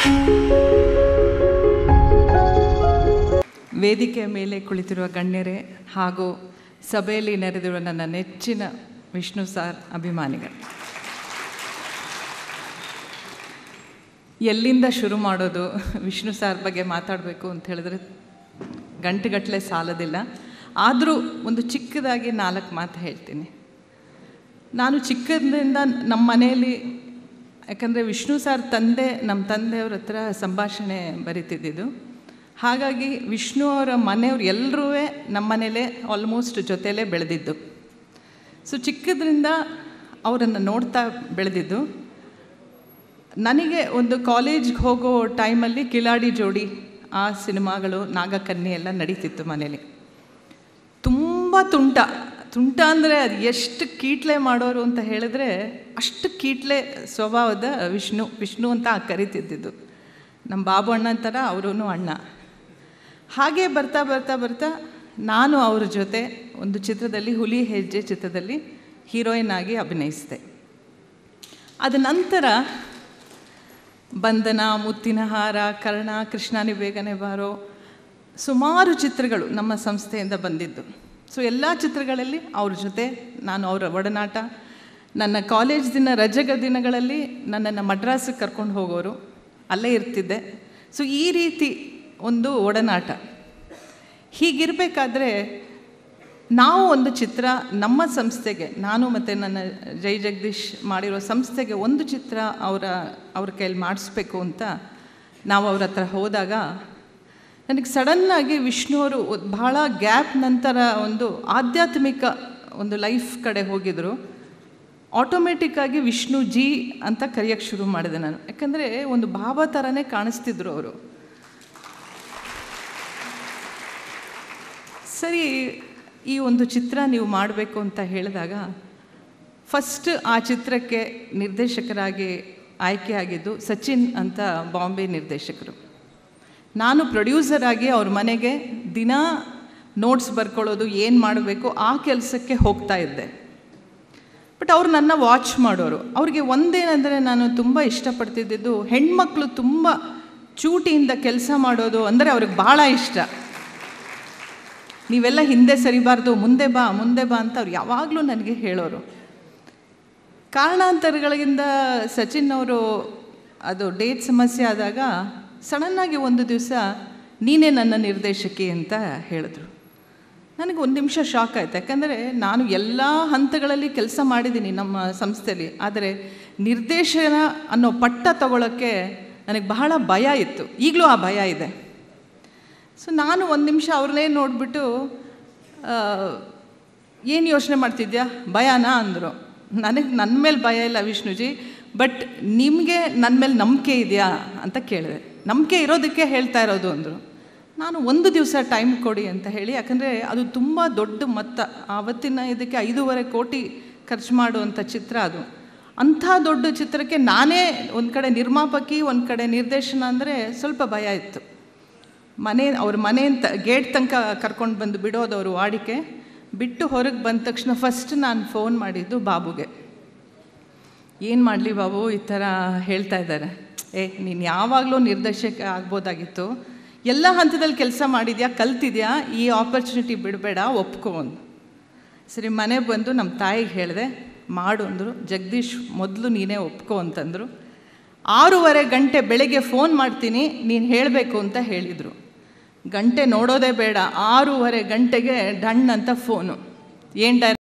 ವೇದಿಕೆಯ ಮೇಲೆ ಕುಳಿತಿರುವ ಗಣ್ಯರೇ ಹಾಗೂ ಸಭೆಯಲ್ಲಿ ನೆರೆದಿರುವ ನನ್ನ ನೆಚ್ಚಿನ ವಿಷ್ಣು ಸಾರ್ ಅಭಿಮಾನಿಗಳು ಎಲ್ಲಿಂದ ಶುರು ಮಾಡೋದು ವಿಷ್ಣು ಸಾರ್ ಬಗ್ಗೆ ಮಾತಾಡಬೇಕು ಅಂತ ಹೇಳಿದ್ರೆ ಗಂಟೆಗಟ್ಟಲೆ ಸಾಲದಿಲ್ಲ ಆದರೂ ಒಂದು ಚಿಕ್ಕದಾಗಿ ನಾಲ್ಕು ಮಾತು ಹೇಳ್ತೀನಿ ನಾನು ಚಿಕ್ಕದ್ರಿಂದ ನಮ್ಮ ಮನೆಯಲ್ಲಿ ಯಾಕಂದರೆ ವಿಷ್ಣು ಸಾರ್ ತಂದೆ ನಮ್ಮ ತಂದೆಯವ್ರ ಹತ್ರ ಸಂಭಾಷಣೆ ಬರಿತಿದ್ದಿದ್ದು ಹಾಗಾಗಿ ವಿಷ್ಣು ಅವರ ಮನೆಯವ್ರು ಎಲ್ಲರೂ ನಮ್ಮ ಮನೇಲೇ ಆಲ್ಮೋಸ್ಟ್ ಜೊತೆಲೇ ಬೆಳೆದಿದ್ದು ಸೊ ಚಿಕ್ಕದ್ರಿಂದ ಅವರನ್ನು ನೋಡ್ತಾ ಬೆಳೆದಿದ್ದು ನನಗೆ ಒಂದು ಕಾಲೇಜ್ಗೆ ಹೋಗೋ ಟೈಮಲ್ಲಿ ಕಿಲಾಡಿ ಜೋಡಿ ಆ ಸಿನಿಮಾಗಳು ನಾಗಕನ್ಯೆ ಎಲ್ಲ ನಡೀತಿತ್ತು ಮನೇಲಿ ತುಂಬ ತುಂಟ ತುಂಟ ಅಂದರೆ ಅದು ಎಷ್ಟು ಕೀಟ್ಲೆ ಮಾಡೋರು ಅಂತ ಹೇಳಿದ್ರೆ ಅಷ್ಟು ಕೀಟ್ಲೆ ಸ್ವಭಾವದ ವಿಷ್ಣು ವಿಷ್ಣು ಅಂತ ಕರಿತಿದ್ದಿದ್ದು ನಮ್ಮ ಬಾಬು ಅಣ್ಣ ಥರ ಅವರೂ ಅಣ್ಣ ಹಾಗೆ ಬರ್ತಾ ಬರ್ತಾ ಬರ್ತಾ ನಾನು ಅವ್ರ ಜೊತೆ ಒಂದು ಚಿತ್ರದಲ್ಲಿ ಹುಲಿ ಹೆಜ್ಜೆ ಚಿತ್ರದಲ್ಲಿ ಹೀರೋಯಿನ್ ಆಗಿ ಅಭಿನಯಿಸಿದೆ ಅದ ನಂತರ ಬಂಧನ ಮುತ್ತಿನ ಹಾರ ಕರ್ಣ ಕೃಷ್ಣಾನಿ ಬೇಗನೆ ಬಾರೋ ಸುಮಾರು ಚಿತ್ರಗಳು ನಮ್ಮ ಸಂಸ್ಥೆಯಿಂದ ಬಂದಿದ್ದು ಸೊ ಎಲ್ಲ ಚಿತ್ರಗಳಲ್ಲಿ ಅವ್ರ ಜೊತೆ ನಾನು ಅವರ ಒಡನಾಟ ನನ್ನ ಕಾಲೇಜ್ ದಿನ ರಜಗ ದಿನಗಳಲ್ಲಿ ನನ್ನನ್ನು ಮಡ್ರಾಸಿಗೆ ಕರ್ಕೊಂಡು ಹೋಗೋರು ಅಲ್ಲೇ ಇರ್ತಿದ್ದೆ ಸೊ ಈ ರೀತಿ ಒಂದು ಒಡನಾಟ ಹೀಗಿರಬೇಕಾದ್ರೆ ನಾವು ಒಂದು ಚಿತ್ರ ನಮ್ಮ ಸಂಸ್ಥೆಗೆ ನಾನು ಮತ್ತು ನನ್ನ ಜೈ ಜಗದೀಶ್ ಮಾಡಿರೋ ಸಂಸ್ಥೆಗೆ ಒಂದು ಚಿತ್ರ ಅವರ ಅವ್ರ ಕೈಯಲ್ಲಿ ಮಾಡಿಸ್ಬೇಕು ಅಂತ ನಾವು ಅವ್ರ ಹತ್ರ ಹೋದಾಗ ನನಗೆ ಸಡನ್ನಾಗಿ ವಿಷ್ಣು ಅವರು ಬಹಳ ಗ್ಯಾಪ್ ನಂತರ ಒಂದು ಆಧ್ಯಾತ್ಮಿಕ ಒಂದು ಲೈಫ್ ಕಡೆ ಹೋಗಿದ್ರು ಆಟೋಮೆಟಿಕ್ಕಾಗಿ ವಿಷ್ಣು ಜಿ ಅಂತ ಕರೆಯೋಕ್ಕೆ ಶುರು ಮಾಡಿದೆ ನಾನು ಯಾಕಂದರೆ ಒಂದು ಭಾವ ಥರನೇ ಕಾಣಿಸ್ತಿದ್ರು ಅವರು ಸರಿ ಈ ಒಂದು ಚಿತ್ರ ನೀವು ಮಾಡಬೇಕು ಅಂತ ಹೇಳಿದಾಗ ಫಸ್ಟ್ ಆ ಚಿತ್ರಕ್ಕೆ ನಿರ್ದೇಶಕರಾಗಿ ಆಯ್ಕೆಯಾಗಿದ್ದು ಸಚಿನ್ ಅಂತ ಬಾಂಬೆ ನಿರ್ದೇಶಕರು ನಾನು ಪ್ರೊಡ್ಯೂಸರ್ ಆಗಿ ಅವ್ರ ಮನೆಗೆ ದಿನ ನೋಟ್ಸ್ ಬರ್ಕೊಳ್ಳೋದು ಏನು ಮಾಡಬೇಕು ಆ ಕೆಲಸಕ್ಕೆ ಹೋಗ್ತಾ ಇದ್ದೆ ಬಟ್ ಅವ್ರು ನನ್ನ ವಾಚ್ ಮಾಡೋರು ಅವ್ರಿಗೆ ಒಂದೇನೆಂದರೆ ನಾನು ತುಂಬ ಇಷ್ಟಪಡ್ತಿದ್ದಿದ್ದು ಹೆಣ್ಮಕ್ಳು ತುಂಬ ಚೂಟಿಯಿಂದ ಕೆಲಸ ಮಾಡೋದು ಅಂದರೆ ಅವ್ರಿಗೆ ಭಾಳ ಇಷ್ಟ ನೀವೆಲ್ಲ ಹಿಂದೆ ಸರಿಬಾರ್ದು ಮುಂದೆ ಬಾ ಮುಂದೆ ಬಾ ಅಂತ ಅವ್ರು ಯಾವಾಗಲೂ ನನಗೆ ಹೇಳೋರು ಕಾರಣಾಂತರಗಳಿಂದ ಸಚಿನ್ ಅವರು ಅದು ಡೇಟ್ ಸಮಸ್ಯೆ ಆದಾಗ ಸಡನ್ನಾಗಿ ಒಂದು ದಿವಸ ನೀನೇ ನನ್ನ ನಿರ್ದೇಶಕಿ ಅಂತ ಹೇಳಿದ್ರು ನನಗೆ ಒಂದು ನಿಮಿಷ ಶಾಕ್ ಆಯ್ತು ಯಾಕಂದರೆ ನಾನು ಎಲ್ಲ ಹಂತಗಳಲ್ಲಿ ಕೆಲಸ ಮಾಡಿದ್ದೀನಿ ನಮ್ಮ ಸಂಸ್ಥೆಯಲ್ಲಿ ಆದರೆ ನಿರ್ದೇಶನ ಅನ್ನೋ ಪಟ್ಟ ತಗೊಳ್ಳೋಕ್ಕೆ ನನಗೆ ಬಹಳ ಭಯ ಇತ್ತು ಈಗಲೂ ಆ ಭಯ ಇದೆ ಸೊ ನಾನು ಒಂದು ನಿಮಿಷ ಅವ್ರನ್ನೇ ನೋಡಿಬಿಟ್ಟು ಏನು ಯೋಚನೆ ಮಾಡ್ತಿದ್ಯಾ ಭಯನಾ ಅಂದರು ನನಗೆ ನನ್ನ ಮೇಲೆ ಭಯ ಇಲ್ಲ ವಿಷ್ಣುಜಿ ಬಟ್ ನಿಮಗೆ ನನ್ನ ಮೇಲೆ ನಂಬಿಕೆ ಇದೆಯಾ ಅಂತ ಕೇಳಿದೆ ನಂಬಿಕೆ ಇರೋದಕ್ಕೆ ಹೇಳ್ತಾ ಇರೋದು ಅಂದರು ನಾನು ಒಂದು ದಿವಸ ಟೈಮ್ ಕೊಡಿ ಅಂತ ಹೇಳಿ ಯಾಕಂದರೆ ಅದು ತುಂಬ ದೊಡ್ಡ ಮೊತ್ತ ಆವತ್ತಿನ ಇದಕ್ಕೆ ಐದೂವರೆ ಕೋಟಿ ಖರ್ಚು ಮಾಡುವಂಥ ಚಿತ್ರ ಅದು ಅಂಥ ದೊಡ್ಡ ಚಿತ್ರಕ್ಕೆ ನಾನೇ ಒಂದು ಕಡೆ ನಿರ್ಮಾಪಕಿ ಒಂದು ಕಡೆ ನಿರ್ದೇಶನ ಅಂದರೆ ಸ್ವಲ್ಪ ಭಯ ಇತ್ತು ಮನೆ ಅವ್ರ ಮನೆ ಅಂತ ಗೇಟ್ ತನಕ ಕರ್ಕೊಂಡು ಬಂದು ಬಿಡೋದು ಅವರು ವಾಡಿಕೆ ಬಿಟ್ಟು ಹೊರಗೆ ಬಂದ ತಕ್ಷಣ ಫಸ್ಟ್ ನಾನು ಫೋನ್ ಮಾಡಿದ್ದು ಬಾಬುಗೆ ಏನು ಮಾಡಲಿ ಬಾಬು ಈ ಥರ ಹೇಳ್ತಾ ಇದ್ದಾರೆ ಏ ನೀನು ಯಾವಾಗಲೂ ನಿರ್ದೇಶಕ ಆಗ್ಬೋದಾಗಿತ್ತು ಎಲ್ಲ ಹಂತದಲ್ಲಿ ಕೆಲಸ ಮಾಡಿದ್ಯಾ ಕಲ್ತಿದ್ಯಾ ಈ ಆಪರ್ಚುನಿಟಿ ಬಿಡಬೇಡ ಒಪ್ಕೊ ಅಂದು ಸರಿ ಮನೆಗೆ ಬಂದು ನಮ್ಮ ತಾಯಿಗೆ ಹೇಳಿದೆ ಮಾಡು ಅಂದರು ಜಗದೀಶ್ ಮೊದಲು ನೀನೇ ಒಪ್ಕೊ ಅಂತಂದರು ಆರೂವರೆ ಗಂಟೆ ಬೆಳಗ್ಗೆ ಫೋನ್ ಮಾಡ್ತೀನಿ ನೀನು ಹೇಳಬೇಕು ಅಂತ ಹೇಳಿದರು ಗಂಟೆ ನೋಡೋದೇ ಬೇಡ ಆರೂವರೆ ಗಂಟೆಗೆ ಡಣ್ ಅಂತ ಫೋನು ಏನು ಡೈರೆಕ್ಟ್